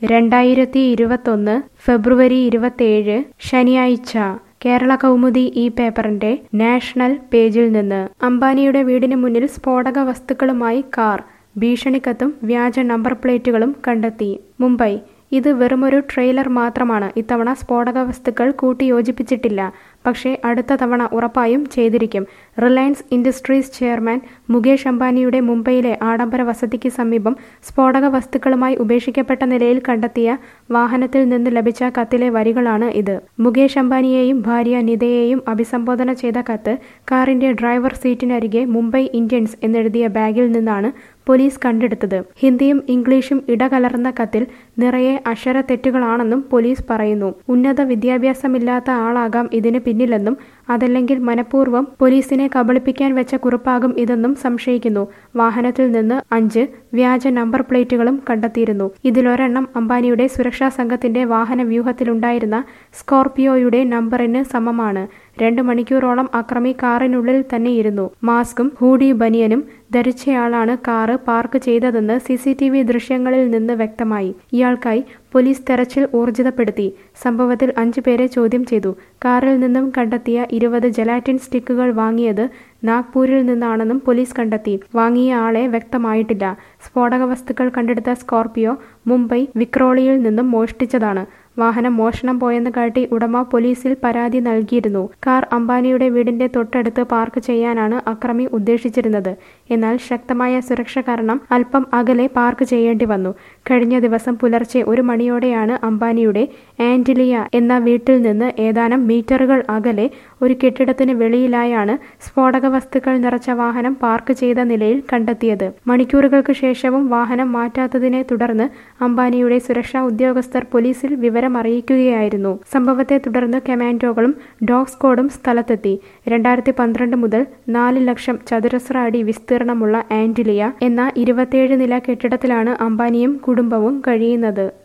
രണ്ടായിരത്തി ഇരുപത്തൊന്ന് ഫെബ്രുവരി ഇരുപത്തേഴ് ശനിയാഴ്ച കേരള കൗമുദി ഈ പേപ്പറിന്റെ നാഷണൽ പേജിൽ നിന്ന് അംബാനിയുടെ വീടിന് മുന്നിൽ സ്ഫോടക വസ്തുക്കളുമായി കാർ ഭീഷണിക്കത്തും വ്യാജ നമ്പർ പ്ലേറ്റുകളും കണ്ടെത്തി മുംബൈ ഇത് വെറുമൊരു ട്രെയിലർ മാത്രമാണ് ഇത്തവണ സ്ഫോടക വസ്തുക്കൾ കൂട്ടിയോജിപ്പിച്ചിട്ടില്ല പക്ഷേ അടുത്ത തവണ ഉറപ്പായും ചെയ്തിരിക്കും റിലയൻസ് ഇൻഡസ്ട്രീസ് ചെയർമാൻ മുകേഷ് അംബാനിയുടെ മുംബൈയിലെ ആഡംബര വസതിക്ക് സമീപം സ്ഫോടക വസ്തുക്കളുമായി ഉപേക്ഷിക്കപ്പെട്ട നിലയിൽ കണ്ടെത്തിയ വാഹനത്തിൽ നിന്ന് ലഭിച്ച കത്തിലെ വരികളാണ് ഇത് മുകേഷ് അംബാനിയെയും ഭാര്യ നിതയെയും അഭിസംബോധന ചെയ്ത കത്ത് കാറിന്റെ ഡ്രൈവർ സീറ്റിനരികെ മുംബൈ ഇന്ത്യൻസ് എന്നെഴുതിയ ബാഗിൽ നിന്നാണ് പോലീസ് കണ്ടെടുത്തത് ഹിന്ദിയും ഇംഗ്ലീഷും ഇടകലർന്ന കത്തിൽ നിറയെ അക്ഷര തെറ്റുകളാണെന്നും പോലീസ് പറയുന്നു ഉന്നത വിദ്യാഭ്യാസമില്ലാത്ത ആളാകാം ഇതിന് പിന്നിലെന്നും അതല്ലെങ്കിൽ മനഃപൂർവ്വം പോലീസിനെ കബളിപ്പിക്കാൻ വെച്ച കുറിപ്പാകും ഇതെന്നും സംശയിക്കുന്നു വാഹനത്തിൽ നിന്ന് അഞ്ച് വ്യാജ നമ്പർ പ്ലേറ്റുകളും കണ്ടെത്തിയിരുന്നു ഇതിലൊരെണ്ണം അംബാനിയുടെ സുരക്ഷാ സംഘത്തിന്റെ വാഹന വ്യൂഹത്തിലുണ്ടായിരുന്ന സ്കോർപിയോയുടെ നമ്പറിന് സമമാണ് രണ്ട് മണിക്കൂറോളം അക്രമി കാറിനുള്ളിൽ തന്നെയിരുന്നു മാസ്കും ഹൂഡി ബനിയനും ധരിച്ചയാളാണ് കാറ് പാർക്ക് ചെയ്തതെന്ന് സി സി ടി വി ദൃശ്യങ്ങളിൽ നിന്ന് വ്യക്തമായി ഇയാൾക്കായി പോലീസ് തെരച്ചിൽ ഊർജിതപ്പെടുത്തി സംഭവത്തിൽ അഞ്ചു പേരെ ചോദ്യം ചെയ്തു കാറിൽ നിന്നും കണ്ടെത്തിയ ഇരുപത് ജലാറ്റിൻ സ്റ്റിക്കുകൾ വാങ്ങിയത് നാഗ്പൂരിൽ നിന്നാണെന്നും പോലീസ് കണ്ടെത്തി വാങ്ങിയ ആളെ വ്യക്തമായിട്ടില്ല സ്ഫോടക വസ്തുക്കൾ കണ്ടെടുത്ത സ്കോർപിയോ മുംബൈ വിക്രോളിയിൽ നിന്നും മോഷ്ടിച്ചതാണ് വാഹനം മോഷണം പോയെന്ന് കാട്ടി ഉടമ പോലീസിൽ പരാതി നൽകിയിരുന്നു കാർ അംബാനിയുടെ വീടിന്റെ തൊട്ടടുത്ത് പാർക്ക് ചെയ്യാനാണ് അക്രമി ഉദ്ദേശിച്ചിരുന്നത് എന്നാൽ ശക്തമായ സുരക്ഷ കാരണം അല്പം അകലെ പാർക്ക് ചെയ്യേണ്ടി വന്നു കഴിഞ്ഞ ദിവസം പുലർച്ചെ ഒരു മണിയോടെയാണ് അംബാനിയുടെ ആന്റിലിയ എന്ന വീട്ടിൽ നിന്ന് ഏതാനും മീറ്ററുകൾ അകലെ ഒരു കെട്ടിടത്തിന് വെളിയിലായാണ് സ്ഫോടക വസ്തുക്കൾ നിറച്ച വാഹനം പാർക്ക് ചെയ്ത നിലയിൽ കണ്ടെത്തിയത് മണിക്കൂറുകൾക്ക് ശേഷവും വാഹനം മാറ്റാത്തതിനെ തുടർന്ന് അംബാനിയുടെ സുരക്ഷാ ഉദ്യോഗസ്ഥർ പോലീസിൽ വിവരം അറിയിക്കുകയായിരുന്നു സംഭവത്തെ തുടർന്ന് കമാൻഡോകളും ഡോഗ് സ്ക്വാഡും സ്ഥലത്തെത്തി രണ്ടായിരത്തി പന്ത്രണ്ട് മുതൽ നാല് ലക്ഷം ചതുരശ്ര അടി വിസ്തീർണമുള്ള ആന്റിലിയ എന്ന ഇരുപത്തിയേഴ് നില കെട്ടിടത്തിലാണ് അംബാനിയും കുടുംബവും കഴിയുന്നത്